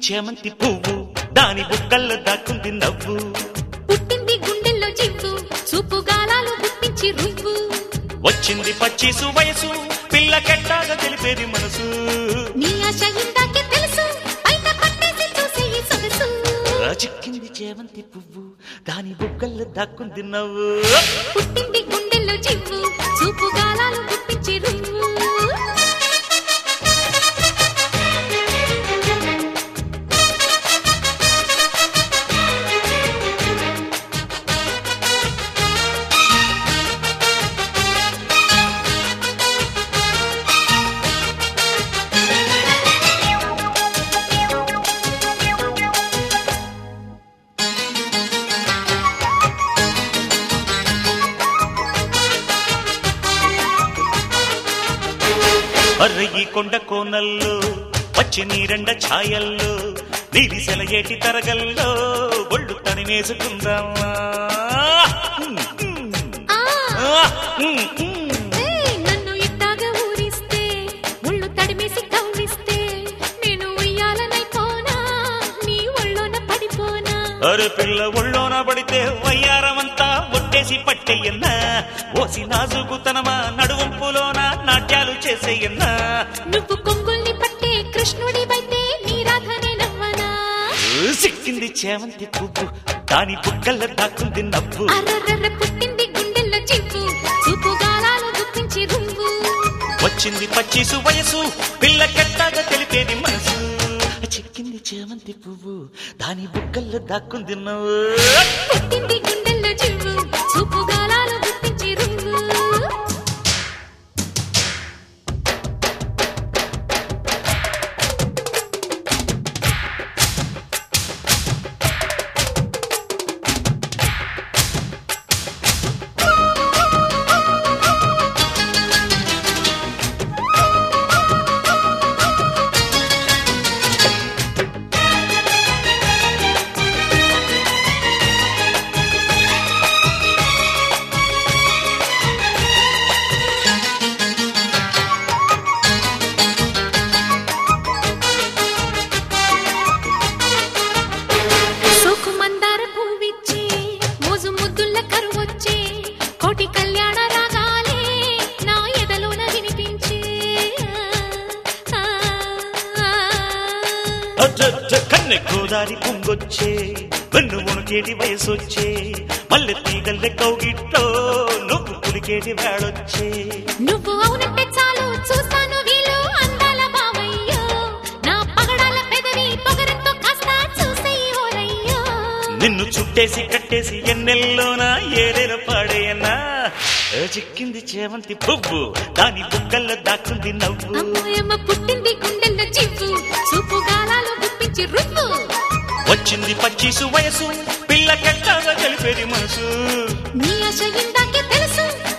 చేమంతి పువ్వు దాని బుక్కల్లో దాక్కుంది నవ్వు పుట్టింది గుండెల్లో జివ్వు చూపు గాలాలు గుప్పించి రువ్వు వచ్చింది పచ్చిసు వయసు పిల్ల కెట్టాగా తెలిపేది మనసు నీ ఆశ ఇందాకే తెలుసు బయట పట్టేసి చూసే ఈ సొగసు రాజిక్కింది చేమంతి పువ్వు దాని బుక్కల్లో దాక్కుంది నవ్వు పుట్టింది గుండెల్లో జివ్వు చూపు గాలాలు గుప్పించి రువ్వు అర్ర ఈ కొండ కోనల్లో వచ్చి నీరెండ ఛాయల్లో నీరిసెల ఏటి తరగల్లో ఒళ్ళు తనివేసుకుందామా ఆ ఆ, ఉమ్, ఉమ్. ఏయ్, నన్ను ఇట్టాగా ఊరిస్తే ముళ్ళు తడిమేసి కవ్విస్తే నేను ఉయ్యాలనైపోనా నీ ఒళ్ళోన పడిపోనా అరే పిల్ల ఒళ్ళోన పడితే వయ్యారమంతా ఒట్టేసి పట్టేయన్నా ఓసి నాజుకుతనమా నడువంపులోన నాట్యాలు చేసేయన్నా నువ్వు కొంగుల్ని పట్టే కృష్ణుడివైతే నీ రాధనే నవ్వనా సిక్కింది చేమంతి పువ్వు దాని బుక్కల్లో దాక్కుంది నవ్వు అర్రర్ర పుట్టింది గుండెల్లో చివ్వు చూపు గాలాలు గుప్పించి రువ్వు వచ్చింది పచ్చిసు వయసు పిల్ల కెట్టాగా తెలిపేది మనసు చిక్కింది చేమంతి పువ్వు దాని బుక్కల్లో దాక్కుంది నవ్వు పుట్టింది గుండెల్లో చివ్వు చూపు గాలాలు గుప్పించి రువ్వు సోకు మందార పువ్విచ్చి మోజు ముద్దుల కరువొచ్చే కోటి కళ్యాణ రాగాలే నా ఎదలోన వినిపించే ఆ, ఆ, ఆ. అచ్చచ్చ కన్నె గోదారి పొంగొచ్చే వెన్ను ఉణకేటి వయసొచ్చే మల్లె తీగల్లె కౌగిట్లో నువ్వు పులికేటి వేళొచ్చే నువ్వు అవునంటే చాలు చూస్తాను వీలు అందాల బావయ్యో నా పగడాల పెదవి పొగరంతో కాస్త చూసేయి ఓరయ్యో నిన్ను చుట్టేసి కట్టేసి ఎన్నెల్లోనా ఏరేల పాడేయన్నా ఏ చిక్కింది చేమంతి పువ్వు దాని బుక్కల్లో దాక్కుంది నవ్వు అమ్మాయమ్మ పుట్టింది గుండెల్లో చివ్వు చూపు గాలాలు గుప్పించి రువ్వు వచ్చింది పచ్చిసు వయసు పిల్ల కెట్టాగా తెలిపేది మనసు నీ ఆశ ఇందాకే తెలుసు